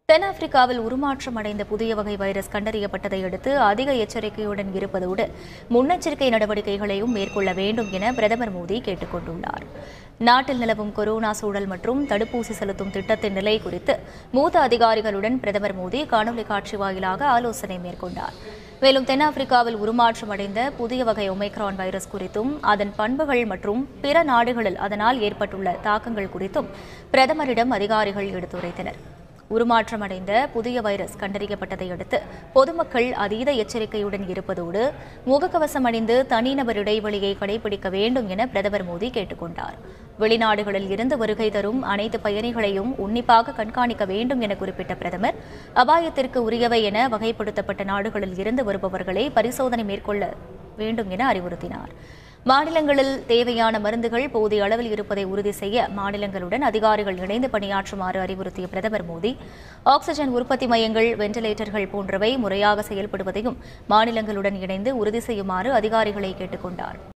தென்னாப்பிரிக்காவில் உருமாற்றம் அடைந்த புதிய வகை வைரஸ் கண்டறியப்பட்டதை அடுத்து அதிக எச்சரிக்கையுடன் இருப்பதோடு முன்னெச்சரிக்கை நடவடிக்கைகளையும் மேற்கொள்ள வேண்டும் என பிரதமர் மோடி கேட்டுக் கொண்டுள்ளார் நாட்டில் நிலவும் கொரோனா சூழல் மற்றும் தடுப்பூசி செலுத்தும் திட்டத்தின் நிலை குறித்து மூத்த அதிகாரிகளுடன் பிரதமர் மோடி காணொலி காட்சி வாயிலாக ஆலோசனை மேற்கொண்டார் மேலும் தென்னாப்பிரிக்காவில் உருமாற்றம் அடைந்த புதிய வகை ஒமைக்ரான் வைரஸ் குறித்தும் அதன் பண்புகள் மற்றும் பிற நாடுகளில் அதனால் ஏற்பட்டுள்ள தாக்கங்கள் குறித்தும் பிரதமரிடம் அதிகாரிகள் எடுத்துரைத்தனர் உருமாற்றமடைந்த புதிய வைரஸ் கண்டறியப்பட்டதை அடுத்து பொதுமக்கள் அதீத எச்சரிக்கையுடன் இருப்பதோடு முகக்கவசம் அணிந்து தனிநபர் இடைவெளியை கடைபிடிக்க வேண்டும் என பிரதமர் மோடி கேட்டுக்கொண்டார் வெளிநாடுகளில் இருந்து வருகை தரும் அனைத்து பயணிகளையும் உன்னிப்பாக கண்காணிக்க வேண்டும் என குறிப்பிட்ட பிரதமர் அபாயத்திற்கு உரியவை என வகைப்படுத்தப்பட்ட நாடுகளில் இருந்து வருபவர்களை பரிசோதனை மேற்கொள்ள வேண்டும் என அறிவுறுத்தினார் மாநிலங்களில் தேவையான மருந்துகள் போதிய அளவில் இருப்பதை உறுதி செய்ய மாநிலங்களுடன் அதிகாரிகள் இணைந்து பணியாற்றுமாறு அறிவுறுத்திய பிரதமர் மோடி ஆக்ஸிஜன் உற்பத்தி மையங்கள் வெண்டிலேட்டர்கள் போன்றவை முறையாக செயல்படுவதையும் மாநிலங்களுடன் இணைந்து உறுதி செய்யுமாறு அதிகாரிகளை கேட்டுக் கொண்டார்